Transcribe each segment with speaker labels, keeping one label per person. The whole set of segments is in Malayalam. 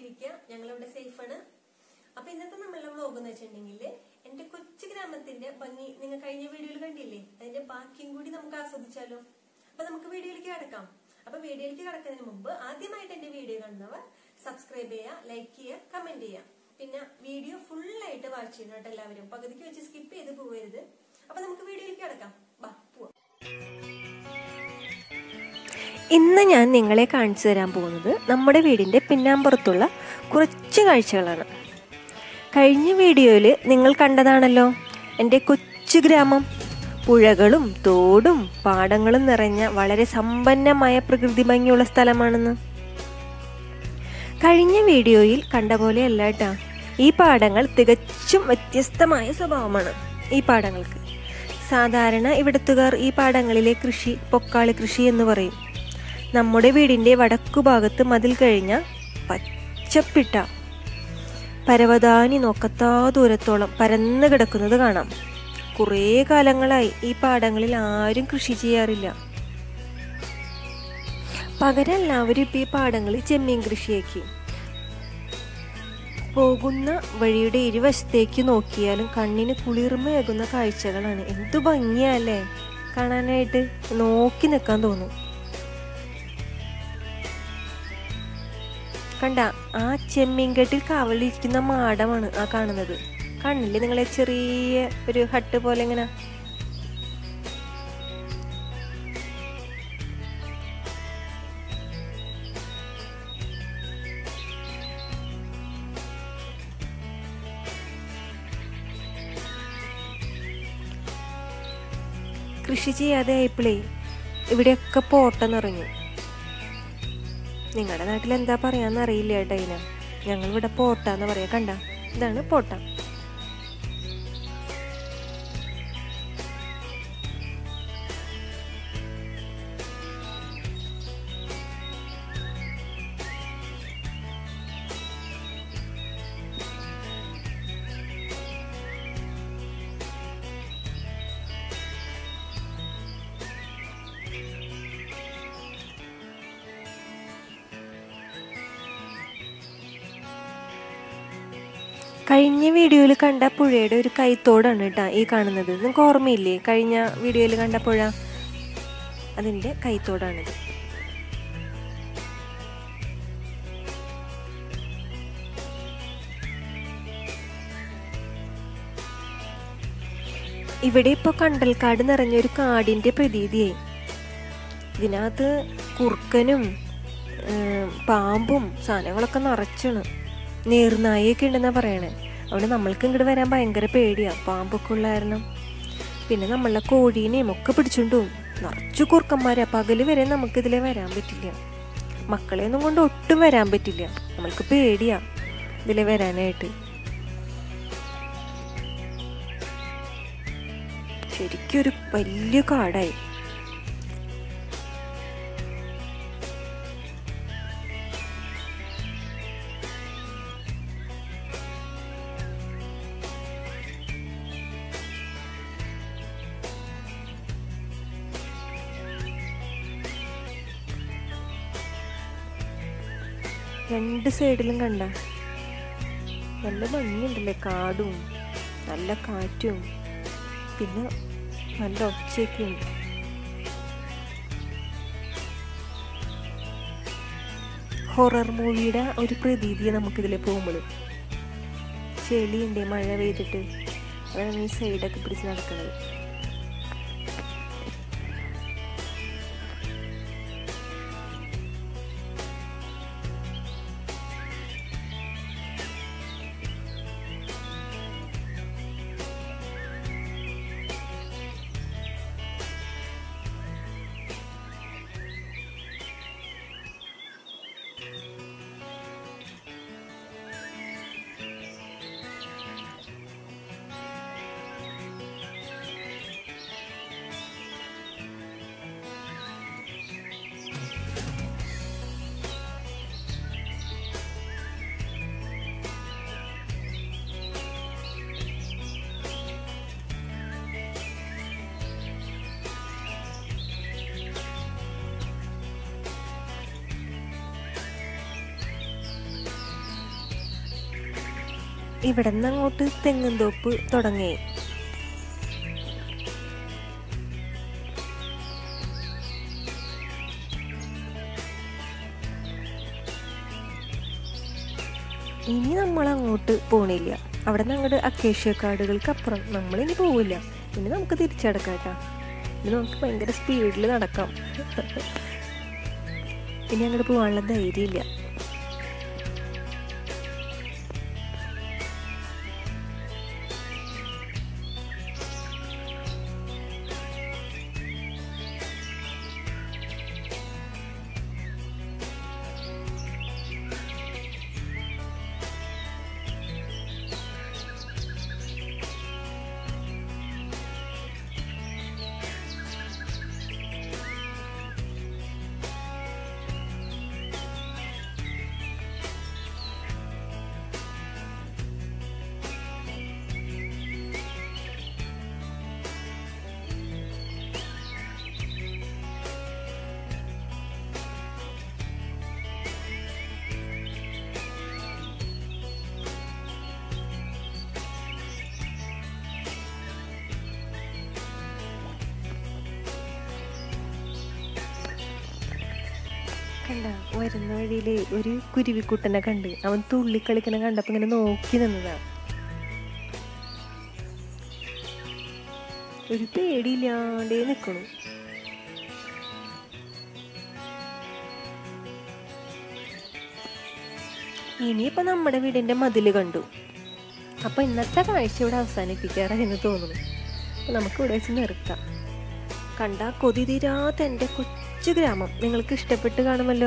Speaker 1: സുഖമായിട്ടിരിക്കുക ഞങ്ങളിവിടെ സേഫാണ് അപ്പൊ ഇന്നത്തെ നമ്മളുടെ വ്ലോഗ് എന്ന് വെച്ചിട്ടുണ്ടെങ്കിൽ എന്റെ കൊച്ചു ഗ്രാമത്തിന്റെ ഭംഗി നിങ്ങൾ കഴിഞ്ഞ വീഡിയോയിൽ കണ്ടില്ലേ അതിന്റെ ബാക്കിയും കൂടി നമുക്ക് ആസ്വദിച്ചാലോ അപ്പൊ നമുക്ക് വീഡിയോയിലേക്ക് കിടക്കാം അപ്പൊ വീഡിയോയിലേക്ക് കിടക്കുന്നതിന് മുമ്പ് ആദ്യമായിട്ട് എന്റെ വീഡിയോ കാണുന്നവർ സബ്സ്ക്രൈബ് ചെയ്യുക ലൈക്ക് ചെയ്യുക കമന്റ് ചെയ്യുക പിന്നെ വീഡിയോ ഫുൾ ആയിട്ട് വാച്ച് ചെയ്യണം കേട്ടോ എല്ലാവരും പകുതിക്ക് വെച്ച് സ്കിപ്പ് ചെയ്ത് പോകരുത് അപ്പൊ നമുക്ക് വീഡിയോയിലേക്ക് കിടക്കാം ബാ പോവാം
Speaker 2: ഇന്ന് ഞാൻ നിങ്ങളെ കാണിച്ചു തരാൻ പോകുന്നത് നമ്മുടെ വീടിൻ്റെ പിന്നാമ്പുറത്തുള്ള കുറച്ച് കാഴ്ചകളാണ് കഴിഞ്ഞ വീഡിയോയിൽ നിങ്ങൾ കണ്ടതാണല്ലോ എൻ്റെ കൊച്ചു ഗ്രാമം പുഴകളും തോടും പാടങ്ങളും നിറഞ്ഞ വളരെ സമ്പന്നമായ പ്രകൃതി ഭംഗിയുള്ള സ്ഥലമാണെന്ന് കഴിഞ്ഞ വീഡിയോയിൽ കണ്ട പോലെയല്ല കേട്ടാ ഈ പാടങ്ങൾ തികച്ചും വ്യത്യസ്തമായ സ്വഭാവമാണ് ഈ പാടങ്ങൾക്ക് സാധാരണ ഇവിടത്തുകാർ ഈ പാടങ്ങളിലെ കൃഷി പൊക്കാളി കൃഷി എന്ന് പറയും നമ്മുടെ വീടിൻ്റെ വടക്കു ഭാഗത്ത് മതിൽ കഴിഞ്ഞ പച്ചപ്പിട്ട പരവതാനി നോക്കത്താ ദൂരത്തോളം പരന്നു കിടക്കുന്നത് കാണാം കുറേ കാലങ്ങളായി ഈ പാടങ്ങളിൽ ആരും കൃഷി ചെയ്യാറില്ല പകരം എല്ലാവരും ഇപ്പം ഈ പാടങ്ങളിൽ ചെമ്മീൻ കൃഷിയാക്കി പോകുന്ന വഴിയുടെ ഇരുവശത്തേക്ക് നോക്കിയാലും കണ്ണിന് കുളിർമയേകുന്ന കാഴ്ചകളാണ് എന്തു ഭംഗിയല്ലേ കാണാനായിട്ട് നോക്കി നിൽക്കാൻ തോന്നും കണ്ട ആ ചെമ്മീൻകെട്ടിൽ കാവലിരിക്കുന്ന മാടമാണ് ആ കാണുന്നത് കണ്ണില്ലേ നിങ്ങളെ ചെറിയ ഒരു ഹട്ട് പോലെ ഇങ്ങനെ കൃഷി ചെയ്യാതെ ആയപ്പോഴേ ഇവിടെയൊക്കെ പോട്ട നിറഞ്ഞു നിങ്ങളുടെ നാട്ടിൽ എന്താ പറയാന്ന് അറിയില്ല കേട്ടോ ഇതിന് ഞങ്ങൾ ഇവിടെ പോട്ട എന്ന് പറയാ കണ്ട ഇതാണ് പോട്ട കഴിഞ്ഞ വീഡിയോയിൽ കണ്ട പുഴയുടെ ഒരു കൈത്തോടാണ് കേട്ടോ ഈ കാണുന്നത് നിങ്ങൾക്ക് ഓർമ്മയില്ലേ കഴിഞ്ഞ വീഡിയോയിൽ കണ്ട പുഴ അതിൻ്റെ കൈത്തോടാണിത് ഇവിടെ ഇപ്പോൾ കണ്ടൽക്കാട് നിറഞ്ഞൊരു കാടിൻ്റെ പ്രതീതിയായി ഇതിനകത്ത് കുറുക്കനും ഏം, പാമ്പും സാധനങ്ങളൊക്കെ നിറച്ചാണ് നീർനായൊക്കെ ഉണ്ടെന്നാ പറയണേ അവിടെ നമ്മൾക്ക് ഇങ്ങോട്ട് വരാൻ ഭയങ്കര പേടിയാ പാമ്പൊക്കെ ഉള്ള കാരണം പിന്നെ നമ്മളെ കോഴീനെയും ഒക്കെ പിടിച്ചോണ്ട് പോകും നിറച്ചു കുറുക്കന്മാരാ പകല് വരെ നമുക്ക് ഇതിലെ വരാൻ പറ്റില്ല മക്കളെ ഒന്നും കൊണ്ട് ഒട്ടും വരാൻ പറ്റില്ല നമ്മൾക്ക് പേടിയാ ഇതിലെ വരാനായിട്ട് ശരിക്കും ഒരു വലിയ കാടായി രണ്ട് സൈഡിലും കണ്ട നല്ല ഭംഗിയുണ്ടല്ലേ കാടും നല്ല കാറ്റും പിന്നെ നല്ല ഒച്ചയൊക്കെ ഉണ്ട് ഹൊറർ മൂവിയുടെ ഒരു പ്രതീതിയെ നമുക്കിതിൽ പോകുമ്പോൾ ചെളിയുണ്ട് മഴ പെയ്തിട്ട് അതാണ് ഈ സൈഡൊക്കെ പിടിച്ച് നടക്കുന്നത് ഇവിടെ നിന്ന് അങ്ങോട്ട് തെങ്ങും തോപ്പ് തുടങ്ങി ഇനി നമ്മൾ അങ്ങോട്ട് പോണില്ല അവിടെ നിന്ന് അങ്ങോട്ട് അക്കേഷ്യ കാടുകൾക്ക് അപ്പുറം നമ്മളിനി പോവില്ല ഇനി നമുക്ക് തിരിച്ചടക്കാം കേട്ടാ ഇനി നമുക്ക് ഭയങ്കര സ്പീഡിൽ നടക്കാം ഇനി അങ്ങോട്ട് പോകാനുള്ള ധൈര്യമില്ല കണ്ട വരുന്ന വഴിയില് ഒരു കുരുവിക്കുട്ടനെ കണ്ട് അവൻ തുള്ളി കളിക്കണ കണ്ടപ്പോ ഇങ്ങനെ നോക്കി നിന്നതാ ഒരു പേടിയില്ലാണ്ടേ നിക്കണു ഇനിയിപ്പൊ നമ്മുടെ വീടിന്റെ മതില് കണ്ടു അപ്പൊ ഇന്നത്തെ കാഴ്ച ഇവിടെ അവസാനിപ്പിക്കാറായെന്ന് തോന്നുന്നു അപ്പൊ നമുക്ക് ഇവിടെ വെച്ച് നിർത്താം കണ്ട കൊതി തീരാത്ത എൻ്റെ കൊച്ചു ഗ്രാമം നിങ്ങൾക്ക് ഇഷ്ടപ്പെട്ട് കാണുമല്ലോ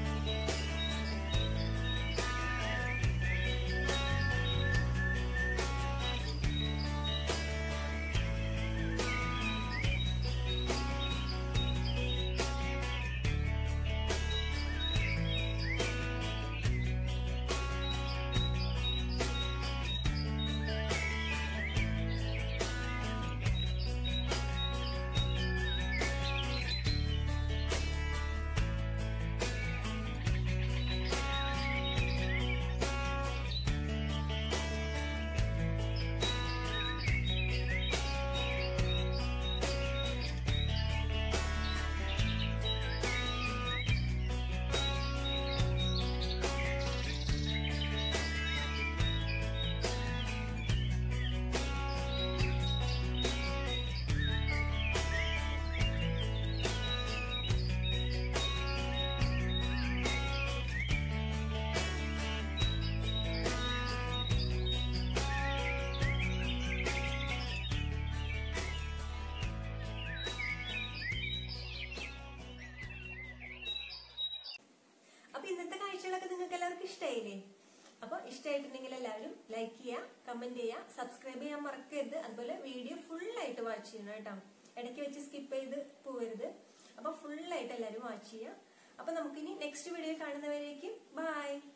Speaker 1: അപ്പൊ ഇന്നത്തെ കാഴ്ചകളൊക്കെ നിങ്ങൾക്ക് എല്ലാവർക്കും ഇഷ്ടമായില്ലേ അപ്പൊ ഇഷ്ടമായിട്ടുണ്ടെങ്കിൽ എല്ലാവരും ലൈക്ക് ചെയ്യുക കമന്റ് ചെയ്യുക സബ്സ്ക്രൈബ് ചെയ്യാൻ മറക്കരുത് അതുപോലെ വീഡിയോ ഫുൾ ആയിട്ട് വാച്ച് ചെയ്യണം കേട്ടോ ഇടയ്ക്ക് വെച്ച് സ്കിപ്പ് ചെയ്ത് പോകരുത് അപ്പൊ ഫുൾ ആയിട്ട് എല്ലാവരും വാച്ച് ചെയ്യുക അപ്പൊ നമുക്കിനി നെക്സ്റ്റ് വീഡിയോ കാണുന്നവരേക്കും ബൈ